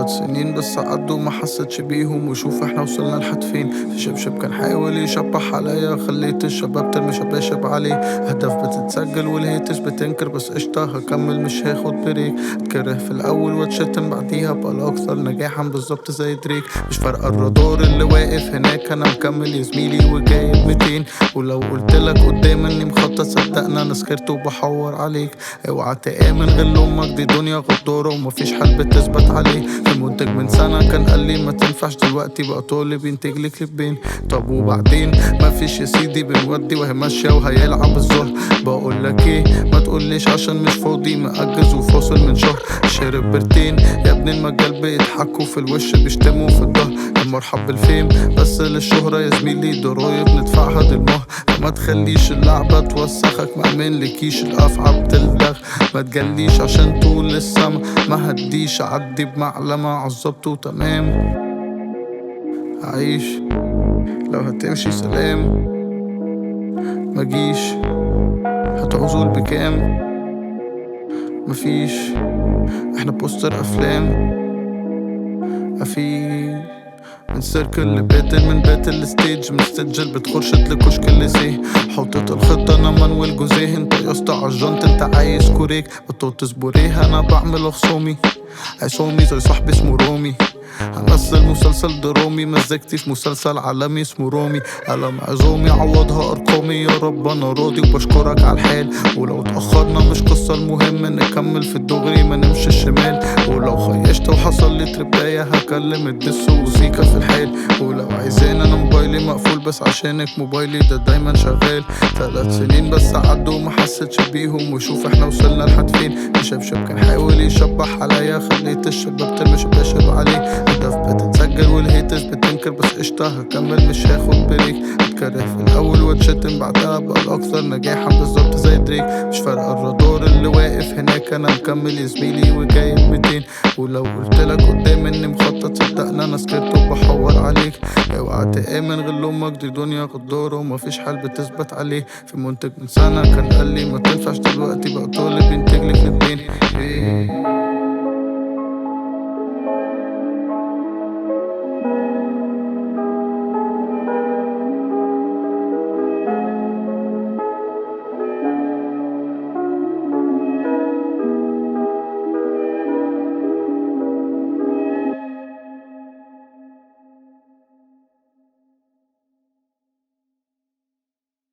تلات سنين بس عدوا ما حسيتش بيهم وشوف احنا وصلنا لحد فين في شبشب كان حاول يشبح عليا خليت الشباب ترمي شباشب عليه هدف بتتسجل والهيتش بتنكر بس قشطة هكمل مش هاخد بريك اتكره في الاول واتشتم بعديها بقى اكثر نجاحا بالظبط زي دريك مش فارقة الرادار اللي واقف هناك انا مكمل يا زميلي وجايب 200 ولو قلتلك قدام اني مخطط صدقنا انا سكرت وبحور عليك اوعى تآمن غير امك دي دنيا غدارة ومفيش حل بتثبت عليه في منتج من سنة كان قال لي ما تنفعش دلوقتي بقى طالب ينتج لي كليبين طب وبعدين مفيش يا سيدي بنودي وهي ماشية وهيلعب الظهر بقول لك ايه ما تقوليش عشان مش فاضي مأجز وفاصل من شهر شارب بيرتين يا ابن المجال بيضحكوا في الوش بيشتموا في الظهر المرحب بالفيم بس للشهرة يا زميلي ضرايب ندفعها دي المهر ما تخليش اللعبة توسخك مأمن لكيش الأفعى بتلدغ ما تجليش عشان طول السما ما هديش عدي بمعلمة عالظبط تمام عيش لو هتمشي سلام مجيش هتعوزول بكام مفيش احنا بوستر افلام مفيش من سيركل لباتل من باتل لستيج من ستيج بتخرشت لكشك الليسيه حطيت الخطة انا منوي جوزيه انت يا اسطى عالجنط انت عايز كوريك بطوط بوريه انا بعمل خصومي عصامي زي صاحبي اسمه رومي همثل مسلسل درامي مزجتي في مسلسل عالمي اسمه رومي قلم عزومي عوضها ارقامي يا رب انا راضي وبشكرك على الحال ولو اتاخرنا مش قصه المهم نكمل في الدغري ما نمشي الشمال ولو خيشت وحصل لي تربايه هكلم الدس وزيكا في الحال ولو عايزين انا موبايلي مقفول بس عشانك موبايلي ده دايما شغال تلات سنين بس عدوا ما حسيتش بيهم وشوف احنا وصلنا لحد فين شبشب كان حاول يشبح عليا خليت الشباب ترمي شباشب عليه هدف بتتسجل والهيتس بتنكر بس قشطة هكمل مش هاخد بريك اتكره في الأول واتشتم بعدها بقى الأكثر نجاحا بالظبط زي دريك مش فارقة الرادار اللي واقف هناك أنا مكمل يا زميلي وجايب 200 ولو قلتلك قدام إني مخطط صدقنا أنا سكرت وبحور عليك اوعى تآمن غير أمك دي دنيا غدارة ومفيش حل بتثبت عليه في منتج من سنة كان قال لي ما تنفعش دلوقتي بقى طالب ينتج لي كليبين إيه